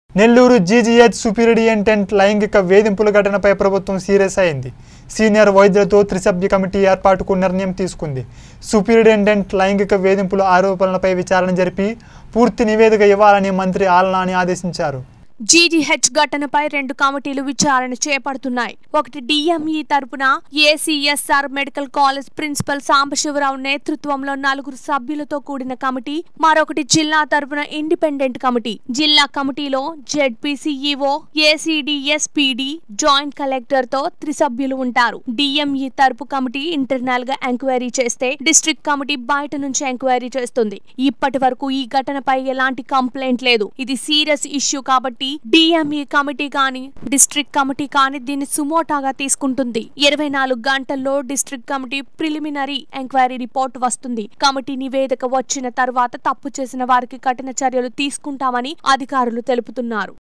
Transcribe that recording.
Nellore GGH superintendent లైంగిక వేధింపుల ఘటనపై ప్రభుత్వం సీరియస్ అయింది సీనియర్ వైద్యులతో త్రిసభ్య కమిటీ ఏర్పాటుకు నిర్ణయం తీసుకుంది సూపరింటెండెంట్ లైంగిక వేధింపుల ఆరోపణలపై విచారణ జరిపి పూర్తి నివేదిక ఇవ్వాలని మంత్రి ఆలనాని ఆదేశించారు జీజీహెచ్ ఘటనపై రెండు కమిటీలు విచారణ చేపడుతున్నాయి ఒకటి డిఎంఈ తరపున ACSR medical college principal Sambasivarao నేతృత్వంలో నలుగురు సభ్యులతో కూడిన కమిటీ మరొకటి జిల్లా తరపున ఇండిపెండెంట్ కమిటీ జిల్లా కమిటీలో జెడ్పీసీఈఓ ఏసీడీఎస్పీడీ జాయింట్ కలెక్టర్ తో త్రిసభ్యులు ఉంటారు డిఎంఈ తరపు కమిటీ ఇంటర్నల్ గా ఎంక్వైరీ చేస్తే డిస్ట్రిక్ట్ కమిటీ బయట నుంచి ఎంక్వైరీ చేస్తుంది ఇప్పటి వరకు ఈ ఘటనపై ఎలాంటి కంప్లైంట్ లేదు ఇది సీరియస్ ఇష్యూ కాబట్టి డిఎంఈ కమిటీ కానీ డిస్ట్రిక్ట్ కమిటీ కానీ దీన్ని సుమోటాగా తీసుకుంటుంది ఇరవై నాలుగు గంటల్లో district committee preliminary enquiry report వస్తుంది కమిటీ నివేదిక వచ్చిన తర్వాత తప్పు చేసిన వారికి కఠిన చర్యలు తీసుకుంటామని అధికారులు తెలుపుతున్నారు